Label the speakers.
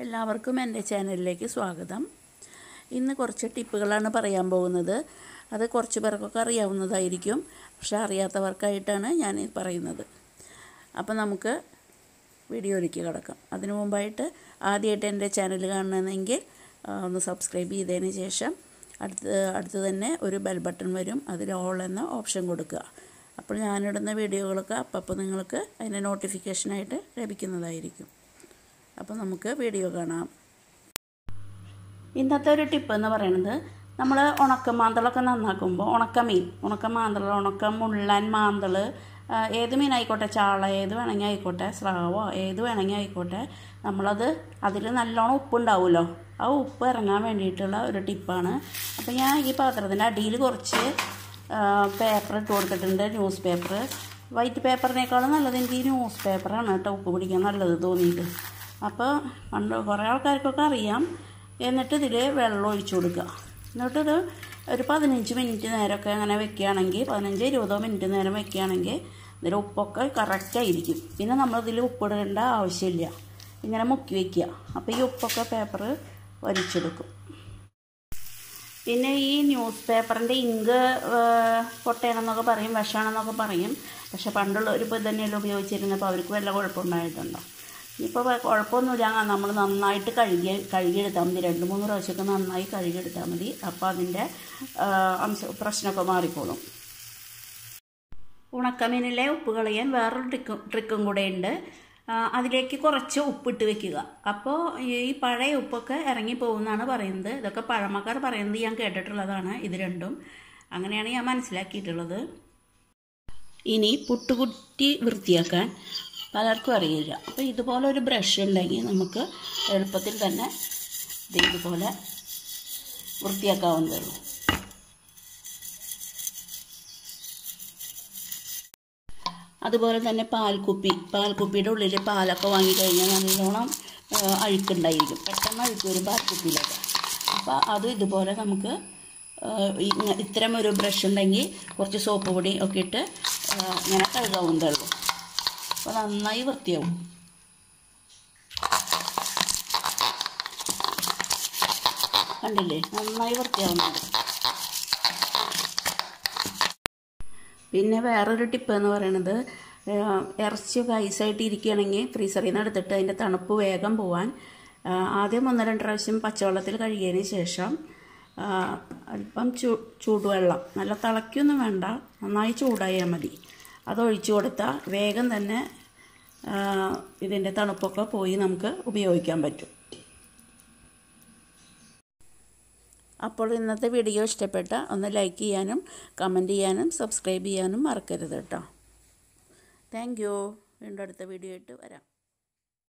Speaker 1: എല്ലാവർക്കും എൻ്റെ ചാനലിലേക്ക് സ്വാഗതം ഇന്ന് കുറച്ച് ടിപ്പുകളാണ് പറയാൻ പോകുന്നത് അത് കുറച്ച് പേർക്കൊക്കെ അറിയാവുന്നതായിരിക്കും പക്ഷെ അറിയാത്തവർക്കായിട്ടാണ് ഞാൻ ഈ പറയുന്നത് അപ്പോൾ നമുക്ക് വീഡിയോയിലേക്ക് കിടക്കാം അതിനു മുമ്പായിട്ട് ആദ്യമായിട്ട് എൻ്റെ ചാനൽ കാണണമെങ്കിൽ ആ, ഒന്ന് സബ്സ്ക്രൈബ് ചെയ്തതിന് ശേഷം അടുത്ത് അടുത്ത് തന്നെ ഒരു ബെൽ ബട്ടൺ വരും അതിൽ ഓൾ എന്ന ഓപ്ഷൻ കൊടുക്കുക അപ്പോൾ ഞാനിടുന്ന വീഡിയോകളൊക്കെ അപ്പോൾ നിങ്ങൾക്ക് അതിൻ്റെ നോട്ടിഫിക്കേഷനായിട്ട് ലഭിക്കുന്നതായിരിക്കും അപ്പോൾ നമുക്ക് വീഡിയോ കാണാം ഇന്നത്തെ ഒരു ടിപ്പ് എന്ന് പറയുന്നത് നമ്മൾ ഉണക്ക മാന്തളൊക്കെ നന്നാക്കുമ്പോൾ ഉണക്ക മീൻ ഉണക്ക മാന്തൾ ഉണക്ക മുള്ളൻ മാന്തൾ ആ, ഏത് മീനായിക്കോട്ടെ ചാള ഏത് വേണമെങ്കിൽ ആയിക്കോട്ടെ സ്രാവോ ഏത് വേണമെങ്കിൽ ആയിക്കോട്ടെ നമ്മളത് അതിൽ നല്ലോണം ഉപ്പുണ്ടാവുമല്ലോ ആ ഉപ്പ് ഇറങ്ങാൻ വേണ്ടിയിട്ടുള്ള ഒരു ടിപ്പാണ് അപ്പോൾ ഞാൻ ഈ പാത്രത്തിൻ്റെ അടിയിൽ കുറച്ച് പേപ്പർ ഇട്ട് കൊടുത്തിട്ടുണ്ട് ന്യൂസ് പേപ്പർ വൈറ്റ് പേപ്പറിനേക്കാളും നല്ലത് എനിക്ക് ഈ ന്യൂസ് പേപ്പറാണ് കേട്ടോ ഉപ്പ് പിടിക്കാൻ നല്ലത് തോന്നിയിട്ട് അപ്പോൾ പണ്ട് കുറേ ആൾക്കാർക്കൊക്കെ അറിയാം എന്നിട്ട് ഇതിൽ വെള്ളം ഒഴിച്ചു കൊടുക്കുക എന്നിട്ടൊരു ഒരു പതിനഞ്ച് മിനിറ്റ് നേരമൊക്കെ അങ്ങനെ വെക്കുകയാണെങ്കിൽ പതിനഞ്ച് ഇരുപതോ മിനിറ്റ് നേരം വെക്കുകയാണെങ്കിൽ ഇതിൽ ഉപ്പൊക്കെ കറക്റ്റായിരിക്കും പിന്നെ നമ്മളിതിൽ ഉപ്പിടേണ്ട ആവശ്യമില്ല ഇങ്ങനെ മുക്കി വയ്ക്കുക അപ്പോൾ ഈ ഉപ്പൊക്കെ പേപ്പർ വലിച്ചെടുക്കും പിന്നെ ഈ ന്യൂസ് പേപ്പറിൻ്റെ ഇങ്ക് പൊട്ടയാണെന്നൊക്കെ പറയും വിഷമാണെന്നൊക്കെ പറയും പക്ഷെ പണ്ടുള്ളവർ ഇപ്പോൾ തന്നെയല്ലേ ഉപയോഗിച്ചിരുന്നപ്പോൾ അവർക്ക് വല്ല കുഴപ്പമുണ്ടായിട്ടുണ്ടോ ഇപ്പോൾ കുഴപ്പമൊന്നുമില്ല നമ്മൾ നന്നായിട്ട് കഴുകി കഴുകിയെടുത്താൽ മതി രണ്ട് മൂന്ന് പ്രാവശ്യമൊക്കെ നന്നായി കഴുകിയെടുത്താൽ മതി അപ്പോൾ അതിൻ്റെ ആ, അംശ പ്രശ്നമൊക്കെ മാറിക്കോളും ഉണക്കമീനിലെ ഉപ്പ് കളയാൻ വേറൊരു ട്രിക്കും ട്രിക്കും കൂടെ ഉണ്ട് ആ, അതിലേക്ക് കുറച്ച് ഉപ്പിട്ട് വെക്കുക അപ്പോൾ ഈ പഴയ ഉപ്പൊക്കെ ഇറങ്ങി പോകുമെന്നാണ് പറയുന്നത് ഇതൊക്കെ പഴമക്കാർ പറയുന്നത് ഞാൻ കേട്ടിട്ടുള്ളതാണ് ഇത് രണ്ടും അങ്ങനെയാണ് ഞാൻ മനസ്സിലാക്കിയിട്ടുള്ളത് ഇനി പുട്ടുകുറ്റി വൃത്തിയാക്കാൻ പലർക്കും അറിയില്ല അപ്പോൾ ഇതുപോലെ ഒരു ബ്രഷ് ഉണ്ടെങ്കിൽ നമുക്ക് എളുപ്പത്തിൽ തന്നെ ഇത് ഇതുപോലെ വൃത്തിയാക്കാവുന്നതേ ഉള്ളൂ അതുപോലെ തന്നെ പാൽക്കുപ്പി പാൽക്കുപ്പിയുടെ ഉള്ളിൽ പാലൊക്കെ വാങ്ങിക്കഴിഞ്ഞാൽ നല്ലോണം ആ, അഴുക്കുണ്ടായിരിക്കും പെട്ടെന്ന് അഴുക്ക് വരും പാൽക്കുപ്പിയിലൊക്കെ അപ്പോൾ അത് ഇതുപോലെ നമുക്ക് ആ, ഇങ്ങ- ഇത്തരം ഒരു ബ്രഷ് ഉണ്ടെങ്കിൽ കുറച്ച് സോപ്പ് പൊടി ഒക്കെ ഇട്ട് ആ, ഇങ്ങനെ കഴുകാവുന്നതേ ഉള്ളൂ അപ്പോൾ നന്നായി വൃത്തിയാവും കണ്ടില്ലേ നന്നായി വൃത്തിയാവുന്നുണ്ട് പിന്നെ വേറൊരു ടിപ്പ് എന്ന് പറയുന്നത് ഏഹ്, ഇറച്ചിയൊക്കെ ഐസായിട്ട് ഇരിക്കുകയാണെങ്കിൽ ഫ്രീസറിൽ നിന്ന് എടുത്തിട്ട് അതിൻ്റെ തണുപ്പ് വേഗം പോവാൻ ആഹ്, ആദ്യം ഒന്ന് രണ്ട് പ്രാവശ്യം പച്ചവെള്ളത്തിൽ കഴുകിയതിന് ശേഷം ആഹ്, അല്പം ചൂ ചൂടുവെള്ളം നല്ല തിളയ്ക്കൊന്നും വേണ്ട നന്നായി ചൂടായാൽ മതി അത് ഒഴിച്ചു കൊടുത്താൽ വേഗം തന്നെ ആഹ്, ഇതിൻ്റെ തണുപ്പൊക്കെ പോയി നമുക്ക് ഉപയോഗിക്കാൻ പറ്റും അപ്പോൾ ഇന്നത്തെ വീഡിയോ ഇഷ്ടപ്പെട്ട ഒന്ന് ലൈക്ക് ചെയ്യാനും കമൻറ്റ് ചെയ്യാനും സബ്സ്ക്രൈബ് ചെയ്യാനും മറക്കരുത് കേട്ടോ താങ്ക് യു വീണ്ടും അടുത്ത വീഡിയോ ആയിട്ട് വരാം